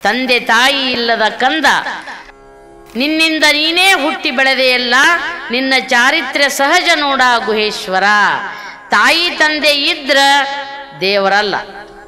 ತಂದೆ ತಾಯಿ ಇಲ್ಲದ ಕಂದ ನಿನ್ನಿಂದ ನೀನೇ ಹುಟ್ಟಿ ಬೆಳೆದೆಯಲ್ಲ ನಿನ್ನ ಚಾರಿತ್ರ್ಯ ಸಹಜ ನೋಡ ಗುಹೇಶ್ವರ ತಾಯಿ ತಂದೆ ಇದ್ರ ದೇವರಲ್ಲ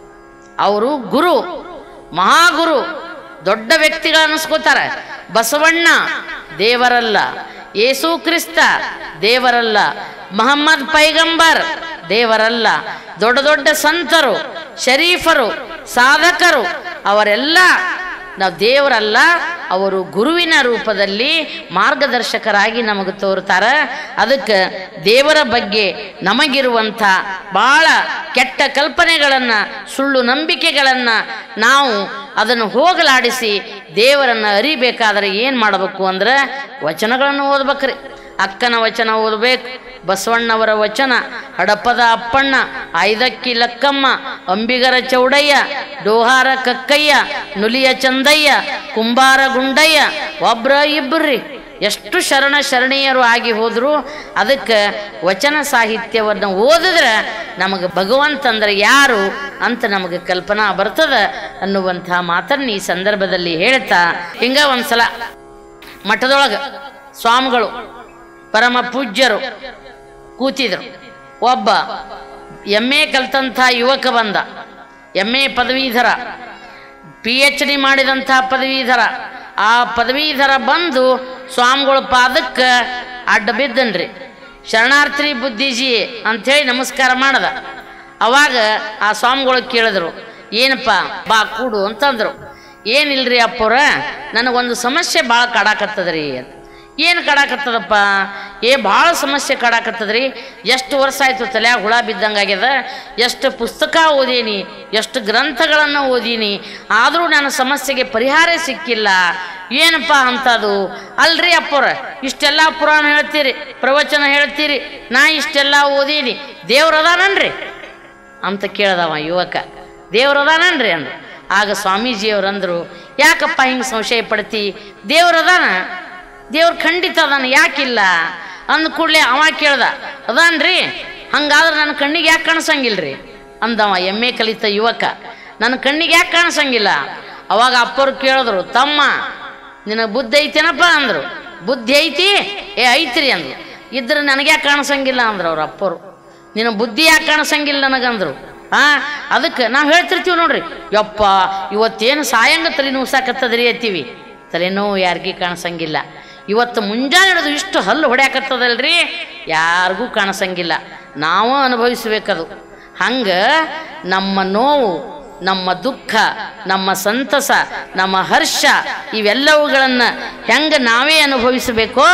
ಅವರು ಗುರು ಮಹಾಗುರು ದೊಡ್ಡ ವ್ಯಕ್ತಿಗಳು ಅನಿಸ್ಕೋತಾರೆ ಬಸವಣ್ಣ ದೇವರಲ್ಲ ಯೇಸು ಕ್ರಿಸ್ತ ದೇವರಲ್ಲ ಮಹಮ್ಮದ್ ಪೈಗಂಬರ್ ದೇವರಲ್ಲ ದೊಡ್ಡ ದೊಡ್ಡ ಸಂತರು ಶರೀಫರು ಸಾಧಕರು ಅವರೆಲ್ಲ ನಾವು ದೇವರಲ್ಲ ಅವರು ಗುರುವಿನ ರೂಪದಲ್ಲಿ ಮಾರ್ಗದರ್ಶಕರಾಗಿ ನಮಗೆ ತೋರ್ತಾರೆ ಅದಕ್ಕೆ ದೇವರ ಬಗ್ಗೆ ನಮಗಿರುವಂಥ ಭಾಳ ಕೆಟ್ಟ ಕಲ್ಪನೆಗಳನ್ನು ಸುಳ್ಳು ನಂಬಿಕೆಗಳನ್ನು ನಾವು ಅದನ್ನು ಹೋಗಲಾಡಿಸಿ ದೇವರನ್ನು ಅರಿಬೇಕಾದ್ರೆ ಏನು ಮಾಡಬೇಕು ಅಂದ್ರೆ ವಚನಗಳನ್ನು ಓದ್ಬೇಕ್ರಿ ಅಕ್ಕನ ವಚನ ಓದಬೇಕು ಬಸವಣ್ಣವರ ವಚನ ಹಡಪದ ಅಪ್ಪಣ್ಣ ಐದಕ್ಕಿ ಲಕ್ಕಮ್ಮ ಅಂಬಿಗರ ಚೌಡಯ್ಯ ಡೋಹಾರ ಕಕ್ಕಯ್ಯ ನುಲಿಯ ಚಂದಯ್ಯ ಕುಂಬಾರ ಗುಂಡಯ್ಯ ಒಬ್ರ ಇಬ್ಬರ್ರಿ ಎಷ್ಟು ಶರಣ ಶರಣೀಯರು ಆಗಿ ಹೋದ್ರು ಅದಕ್ಕೆ ವಚನ ಸಾಹಿತ್ಯವನ್ನು ಓದಿದ್ರೆ ನಮಗೆ ಭಗವಂತ ಅಂದ್ರೆ ಯಾರು ಅಂತ ನಮಗೆ ಕಲ್ಪನಾ ಬರ್ತದ ಅನ್ನುವಂಥ ಮಾತನ್ನು ಈ ಸಂದರ್ಭದಲ್ಲಿ ಹೇಳ್ತಾ ಹಿಂಗ ಒಂದ್ಸಲ ಮಠದೊಳಗೆ ಸ್ವಾಮಿಗಳು ಪರಮ ಪೂಜ್ಯರು ಕೂತಿದ್ರು ಒಬ್ಬ ಎಮ್ ಎ ಕಲ್ತಂಥ ಯುವಕ ಬಂದ ಎಮ್ ಎ ಪದವೀಧರ ಪಿ ಎಚ್ ಡಿ ಮಾಡಿದಂಥ ಪದವೀಧರ ಆ ಪದವೀಧರ ಬಂದು ಸ್ವಾಮಿಗಳ ಪಾದಕ್ಕೆ ಅಡ್ಡ ಬಿದ್ದನ್ರಿ ಶರಣಾರ್ಥಿ ಬುದ್ಧಿಜಿ ಅಂಥೇಳಿ ನಮಸ್ಕಾರ ಮಾಡ್ದ ಅವಾಗ ಆ ಸ್ವಾಮಿಗಳು ಕೇಳಿದ್ರು ಏನಪ್ಪ ಬಾ ಕೂಡು ಅಂತಂದ್ರು ಏನಿಲ್ರಿ ಅಪ್ಪವ್ರ ನನಗೊಂದು ಸಮಸ್ಯೆ ಭಾಳ ಕಾಡಾಕತ್ತದ್ರಿ ಅಂತ ಏನು ಕಾಡಾಕತ್ತದಪ್ಪ ಏ ಭಾಳ ಸಮಸ್ಯೆ ಕಾಡಾಕತ್ತದ್ರಿ ಎಷ್ಟು ವರ್ಷ ಆಯ್ತು ತಲ್ಯಾಗ ಹುಳ ಬಿದ್ದಂಗಾಗ್ಯದ ಎಷ್ಟು ಪುಸ್ತಕ ಓದೀನಿ ಎಷ್ಟು ಗ್ರಂಥಗಳನ್ನು ಓದೀನಿ ಆದರೂ ನನ್ನ ಸಮಸ್ಯೆಗೆ ಪರಿಹಾರ ಸಿಕ್ಕಿಲ್ಲ ಏನಪ್ಪ ಅಂತದು ಅಲ್ರಿ ಅಪ್ಪರ ಇಷ್ಟೆಲ್ಲ ಪುರಾಣ ಹೇಳ್ತೀರಿ ಪ್ರವಚನ ಹೇಳ್ತೀರಿ ನಾ ಇಷ್ಟೆಲ್ಲ ಓದೀನಿ ದೇವ್ರದಾನನ್ರಿ ಅಂತ ಕೇಳ್ದವ ಯುವಕ ದೇವ್ರದಾನನ್ರಿ ಅಂದ್ರು ಆಗ ಸ್ವಾಮೀಜಿಯವ್ರು ಅಂದರು ಯಾಕಪ್ಪ ಹಿಂಗೆ ಸಂಶಯ ಪಡ್ತಿ ದೇವ್ರದಾನ ದೇವ್ರು ಖಂಡಿತ ಅದಾನ ಯಾಕಿಲ್ಲ ಅಂದ ಕೂಡಲೇ ಅವ ಕೇಳ್ದ ಅದಾನ್ರಿ ಹಂಗಾದ್ರೆ ನನ್ನ ಕಣ್ಣಿಗೆ ಯಾಕೆ ಕಾಣಿಸಂಗಿಲ್ರಿ ಅಂದವ ಎಮ್ ಎ ಕಲಿತ ಯುವಕ ನನ್ನ ಕಣ್ಣಿಗೆ ಯಾಕೆ ಕಾಣಿಸಂಗಿಲ್ಲ ಅವಾಗ ಅಪ್ಪರು ಕೇಳಿದ್ರು ತಮ್ಮ ನಿನಗೆ ಬುದ್ಧಿ ಐತೇನಪ್ಪ ಅಂದರು ಬುದ್ಧಿ ಐತಿ ಏ ಐತ್ರಿ ಅಂದ್ರು ಇದ್ರೆ ನನಗೆ ಯಾಕೆ ಕಾಣಿಸಂಗಿಲ್ಲ ಅಂದ್ರು ಅವ್ರ ಅಪ್ಪರು ನಿನ್ನ ಬುದ್ಧಿ ಯಾಕೆ ಕಾಣಿಸಂಗಿಲ್ಲ ನನಗಂದ್ರು ಹಾ ಅದಕ್ಕೆ ನಾವು ಹೇಳ್ತಿರ್ತೀವಿ ನೋಡ್ರಿ ಯಪ್ಪ ಇವತ್ತೇನು ಸಾಯಂಗ ತಲೆ ನುಸಾಕತ್ತದ್ರಿ ಅತ್ತೀವಿ ತಲೆನೋವು ಯಾರಿಗೂ ಕಾಣಿಸಂಗಿಲ್ಲ ಇವತ್ತು ಮುಂಜಾನೆ ಹಿಡಿದು ಇಷ್ಟು ಹಲ್ಲು ಹೊಡ್ಯಾಕತ್ತದಲ್ರಿ ಯಾರಿಗೂ ಕಾಣಿಸಂಗಿಲ್ಲ ನಾವು ಅನುಭವಿಸ್ಬೇಕದು ಹಂಗೆ ನಮ್ಮ ನೋವು ನಮ್ಮ ದುಃಖ ನಮ್ಮ ಸಂತಸ ನಮ್ಮ ಹರ್ಷ ಇವೆಲ್ಲವುಗಳನ್ನು ಹೆಂಗೆ ನಾವೇ ಅನುಭವಿಸಬೇಕೋ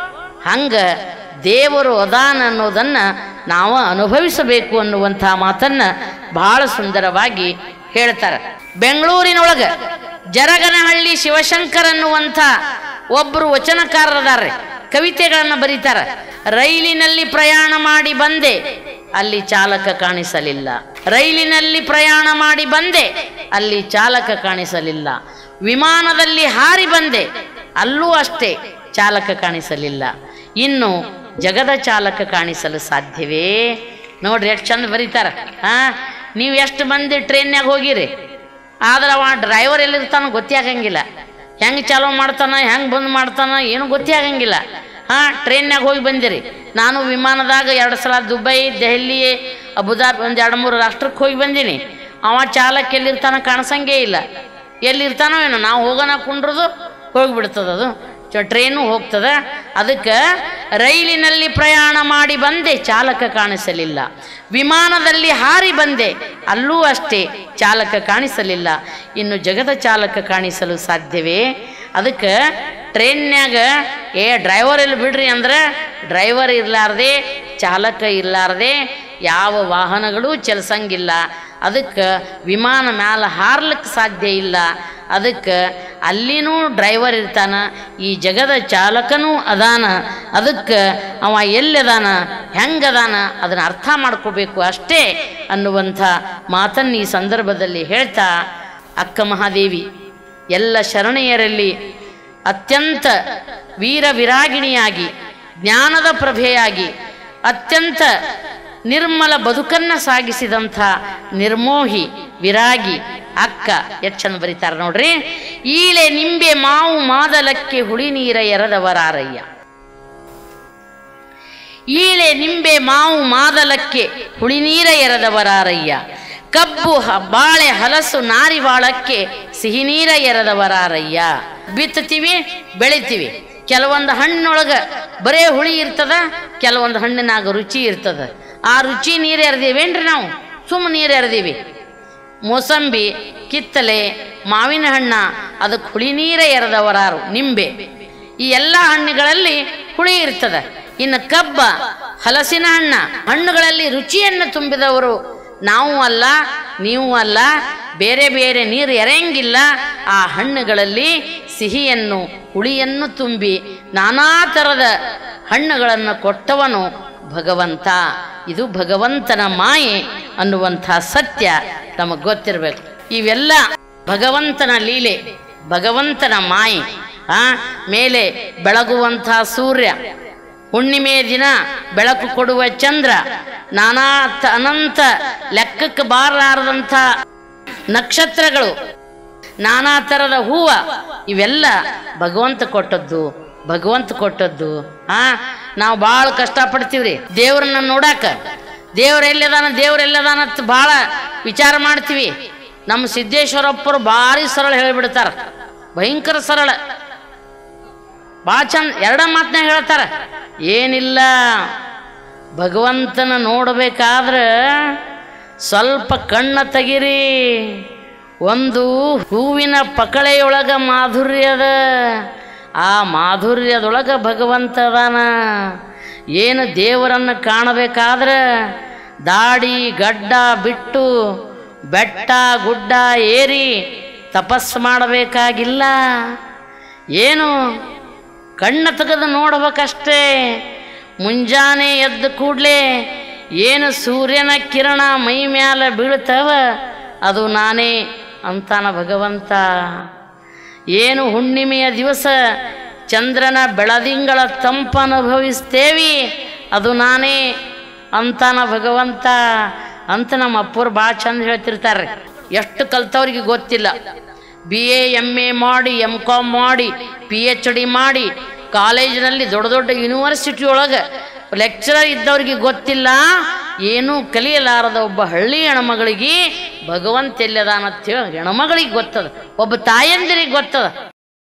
ಹಂಗೆ ದೇವರು ಅದಾನ ಅನ್ನೋದನ್ನು ನಾವು ಅನುಭವಿಸಬೇಕು ಅನ್ನುವಂಥ ಮಾತನ್ನು ಬಹಳ ಸುಂದರವಾಗಿ ಹೇಳ್ತಾರೆ ಬೆಂಗಳೂರಿನೊಳಗೆ ಜರಗನಹಳ್ಳಿ ಶಿವಶಂಕರ್ ಅನ್ನುವಂಥ ಒಬ್ಬರು ವಚನಕಾರರದಾರೆ ಕವಿತೆಗಳನ್ನು ಬರೀತಾರೆ ರೈಲಿನಲ್ಲಿ ಪ್ರಯಾಣ ಮಾಡಿ ಬಂದೆ ಅಲ್ಲಿ ಚಾಲಕ ಕಾಣಿಸಲಿಲ್ಲ ರೈಲಿನಲ್ಲಿ ಪ್ರಯಾಣ ಮಾಡಿ ಬಂದೆ ಅಲ್ಲಿ ಚಾಲಕ ಕಾಣಿಸಲಿಲ್ಲ ವಿಮಾನದಲ್ಲಿ ಹಾರಿ ಬಂದೆ ಅಲ್ಲೂ ಅಷ್ಟೇ ಚಾಲಕ ಕಾಣಿಸಲಿಲ್ಲ ಇನ್ನು ಜಗದ ಚಾಲಕ ಕಾಣಿಸಲು ಸಾಧ್ಯವೇ ನೋಡ್ರಿ ಎಷ್ಟು ಚಂದ ಬರೀತಾರ ಹಾ ನೀವು ಎಷ್ಟು ಮಂದಿ ಟ್ರೈನ್ಯಾಗ ಹೋಗಿರಿ ಆದ್ರೆ ಅವ ಡ್ರೈವರ್ ಎಲ್ಲಿರ್ತಾನೋ ಗೊತ್ತೇ ಆಗಂಗಿಲ್ಲ ಹೆಂಗೆ ಚಾಲೂ ಮಾಡ್ತಾನ ಹೆಂಗೆ ಬಂದ್ ಮಾಡ್ತಾನ ಏನು ಗೊತ್ತೇ ಆಗಂಗಿಲ್ಲ ಹಾಂ ಟ್ರೈನ್ಯಾಗ ಹೋಗಿ ಬಂದಿರಿ ನಾನು ವಿಮಾನದಾಗ ಎರಡು ಸಲ ದುಬೈ ದೆಹಲಿ ಅಬುದಾಬಿ ಒಂದು ಎರಡು ಮೂರು ರಾಷ್ಟ್ರಕ್ಕೆ ಹೋಗಿ ಬಂದೀನಿ ಅವ ಚಾಲಕ ಎಲ್ಲಿರ್ತಾನ ಕಾಣಿಸಂಗೇ ಇಲ್ಲ ಎಲ್ಲಿರ್ತಾನೋ ಏನೋ ನಾವು ಹೋಗೋಣ ಕುಂಡ್ರದು ಹೋಗಿಬಿಡ್ತದ ಅದು ಚ ಟ್ರೈನು ಹೋಗ್ತದ ಅದಕ್ಕೆ ರೈಲಿನಲ್ಲಿ ಪ್ರಯಾಣ ಮಾಡಿ ಬಂದೆ ಚಾಲಕ ಕಾಣಿಸಲಿಲ್ಲ ವಿಮಾನದಲ್ಲಿ ಹಾರಿ ಬಂದೆ ಅಲ್ಲೂ ಅಷ್ಟೇ ಚಾಲಕ ಕಾಣಿಸಲಿಲ್ಲ ಇನ್ನು ಜಗದ ಚಾಲಕ ಕಾಣಿಸಲು ಸಾಧ್ಯವೇ ಅದಕ್ಕೆ ಟ್ರೈನ್ಯಾಗ ಏ ಡ್ರೈವರ್ ಇಲ್ಲಿ ಬಿಡ್ರಿ ಅಂದ್ರೆ ಡ್ರೈವರ್ ಇರಲಾರ್ದೆ ಚಾಲಕ ಇರಲಾರ್ದೆ ಯಾವ ವಾಹನಗಳೂ ಚಲಿಸಂಗಿಲ್ಲ ಅದಕ್ಕೆ ವಿಮಾನ ಮ್ಯಾಲ ಹಾರ್ಲಿಕ್ಕೆ ಸಾಧ್ಯ ಇಲ್ಲ ಅದಕ್ಕೆ ಅಲ್ಲಿನೂ ಡ್ರೈವರ್ ಇರ್ತಾನ ಈ ಜಗದ ಚಾಲಕನೂ ಅದಾನ ಅದಕ್ಕೆ ಅವ ಎಲ್ಲಿದಾನ ಹೆಂಗದಾನ ಅದನ್ನು ಅರ್ಥ ಮಾಡ್ಕೋಬೇಕು ಅಷ್ಟೇ ಅನ್ನುವಂಥ ಮಾತನ್ನು ಈ ಸಂದರ್ಭದಲ್ಲಿ ಹೇಳ್ತಾ ಅಕ್ಕ ಮಹಾದೇವಿ ಎಲ್ಲ ಶರಣೆಯರಲ್ಲಿ ಅತ್ಯಂತ ವೀರ ವಿರಾಗಿಣಿಯಾಗಿ ಜ್ಞಾನದ ಪ್ರಭೆಯಾಗಿ ಅತ್ಯಂತ ನಿರ್ಮಲ ಬದುಕನ್ನು ಸಾಗಿಸಿದಂಥ ನಿರ್ಮೋಹಿ ವಿರಾಗಿ ಅಕ್ಕ ಎಷ್ಟು ಚಂದ ಬರೀತಾರ ನೋಡ್ರಿ ಈಳೆ ನಿಂಬೆ ಮಾವು ಮಾದಲಕ್ಕೆ ಹುಳಿ ನೀರ ಎರೆದವರಾರಯ್ಯ ಈಳೆ ನಿಂಬೆ ಮಾವು ಮಾದಲಕ್ಕೆ ಹುಳಿ ನೀರ ಎರೆದವರಾರಯ್ಯ ಕಬ್ಬು ಹ- ಬಾಳೆ ಹಲಸು ನಾರಿವಾಳಕ್ಕೆ ಸಿಹಿ ನೀರ ಎರೆದವರಾರಯ್ಯ ಬಿತ್ತತೀವಿ ಬೆಳಿತೀವಿ ಕೆಲವೊಂದು ಹಣ್ಣೊಳಗ ಬರೇ ಹುಳಿ ಇರ್ತದ ಕೆಲವೊಂದು ಹಣ್ಣಿನಾಗ ರುಚಿ ಇರ್ತದ ಆ ರುಚಿ ನೀರು ಎರೆದೀವೇನ್ರಿ ನಾವು ಸುಮ್ಮ ನೀರು ಎರೆದೀವಿ ಮೋಸಂಬಿ ಕಿತ್ತಲೆ ಮಾವಿನ ಹಣ್ಣ ಅದಕ್ಕೆ ಹುಳಿ ನೀರ ಎರೆದವರಾರು ನಿಂಬೆ ಈ ಎಲ್ಲ ಹಣ್ಣುಗಳಲ್ಲಿ ಹುಳಿ ಇರ್ತದ ಇನ್ನು ಕಬ್ಬ ಹಲಸಿನ ಹಣ್ಣ ಹಣ್ಣುಗಳಲ್ಲಿ ರುಚಿಯನ್ನು ತುಂಬಿದವರು ನಾವು ಅಲ್ಲ ನೀವು ಅಲ್ಲ ಬೇರೆ ಬೇರೆ ನೀರು ಎರೆಯಂಗಿಲ್ಲ ಆ ಹಣ್ಣುಗಳಲ್ಲಿ ಸಿಹಿಯನ್ನು ಹುಳಿಯನ್ನು ತುಂಬಿ ನಾನಾ ಥರದ ಹಣ್ಣುಗಳನ್ನು ಕೊಟ್ಟವನು ಭಗವಂತ ಇದು ಭಗವಂತನ ಮಾಯೆ ಅನ್ನುವಂಥ ಸತ್ಯ ನಮಗೆ ಗೊತ್ತಿರಬೇಕು ಇವೆಲ್ಲ ಭಗವಂತನ ಲೀಲೆ ಭಗವಂತನ ಮಾಯೆ ಆ ಮೇಲೆ ಬೆಳಗುವಂಥ ಸೂರ್ಯ ಹುಣ್ಣಿಮೆ ದಿನ ಬೆಳಕು ಕೊಡುವ ಚಂದ್ರ ನಾನಾ ತ- ಅನಂತ ಲೆಕ್ಕಕ್ಕೆ ಬಾರಲಾರದಂಥ ನಕ್ಷತ್ರಗಳು ನಾನಾ ಥರದ ಹೂವ ಇವೆಲ್ಲ ಭಗವಂತ ಕೊಟ್ಟದ್ದು ಭಗವಂತ ಕೊಟ್ಟದ್ದು ಆ ನಾವು ಭಾಳ ಕಷ್ಟಪಡ್ತೀವ್ರಿ ದೇವ್ರನ್ನ ನೋಡಾಕ ದೇವ್ರ ಎಲ್ಲದಾನ ದೇವ್ರ ಎಲ್ಲದಾನ ಅಂತ ಭಾಳ ವಿಚಾರ ಮಾಡ್ತೀವಿ ನಮ್ಮ ಸಿದ್ದೇಶ್ವರಪ್ಪರು ಭಾರಿ ಸರಳ ಹೇಳಿಬಿಡ್ತಾರ ಭಯಂಕರ ಸರಳ ಭಾಳ ಚಂದ ಎರಡ ಮಾತನ್ನ ಹೇಳ್ತಾರ ಏನಿಲ್ಲ ಭಗವಂತನ ನೋಡಬೇಕಾದ್ರೆ ಸ್ವಲ್ಪ ಕಣ್ಣ ತೆಗಿರಿ ಒಂದು ಹೂವಿನ ಪಕಳೆಯೊಳಗ ಮಾಧುರ್ಯದ ಆ ಮಾಧುರ್ಯದೊಳಗ ಭಗವಂತ ಅದಾನ ಏನು ದೇವರನ್ನು ಕಾಣಬೇಕಾದ್ರೆ ದಾಡಿ ಗಡ್ಡ ಬಿಟ್ಟು ಬೆಟ್ಟ ಗುಡ್ಡ ಏರಿ ತಪಸ್ಸು ಮಾಡಬೇಕಾಗಿಲ್ಲ ಏನು ಕಣ್ಣು ತೆಗೆದು ನೋಡ್ಬೇಕಷ್ಟೇ ಮುಂಜಾನೆ ಎದ್ದ ಕೂಡಲೇ ಏನು ಸೂರ್ಯನ ಕಿರಣ ಮೈ ಮ್ಯಾಲ ಬೀಳ್ತವ ಅದು ನಾನೇ ಅಂತಾನ ಭಗವಂತ ಏನು ಹುಣ್ಣಿಮೆಯ ದಿವಸ ಚಂದ್ರನ ಬೆಳದಿಂಗಳ ತಂಪು ಅನುಭವಿಸ್ತೇವಿ ಅದು ನಾನೇ ಅಂತಾನ ಭಗವಂತ ಅಂತ ನಮ್ಮ ಅಪ್ಪರು ಭಾಳ ಚಂದ ಹೇಳ್ತಿರ್ತಾರೆ ಎಷ್ಟು ಕಲ್ತವ್ರಿಗೆ ಗೊತ್ತಿಲ್ಲ ಬಿ ಎ ಎಮ್ ಎ ಮಾಡಿ ಎಮ್ ಕಾಮ್ ಮಾಡಿ ಪಿ ಎಚ್ ಡಿ ಮಾಡಿ ಕಾಲೇಜಿನಲ್ಲಿ ದೊಡ್ಡ ದೊಡ್ಡ ಯೂನಿವರ್ಸಿಟಿ ಒಳಗೆ ಲೆಕ್ಚರರ್ ಇದ್ದವ್ರಿಗೆ ಗೊತ್ತಿಲ್ಲ ಏನೂ ಕಲಿಯಲಾರದ ಒಬ್ಬ ಹಳ್ಳಿ ಹೆಣ್ಮಗಳಿಗೆ ಭಗವಂತ ಎಲ್ಲದಾನ ಅಂತ ಹೇಳಿ ಹೆಣ್ಮಗಳಿಗೆ ಗೊತ್ತದ ಒಬ್ಬ ತಾಯಂದಿರಿಗೆ ಗೊತ್ತದ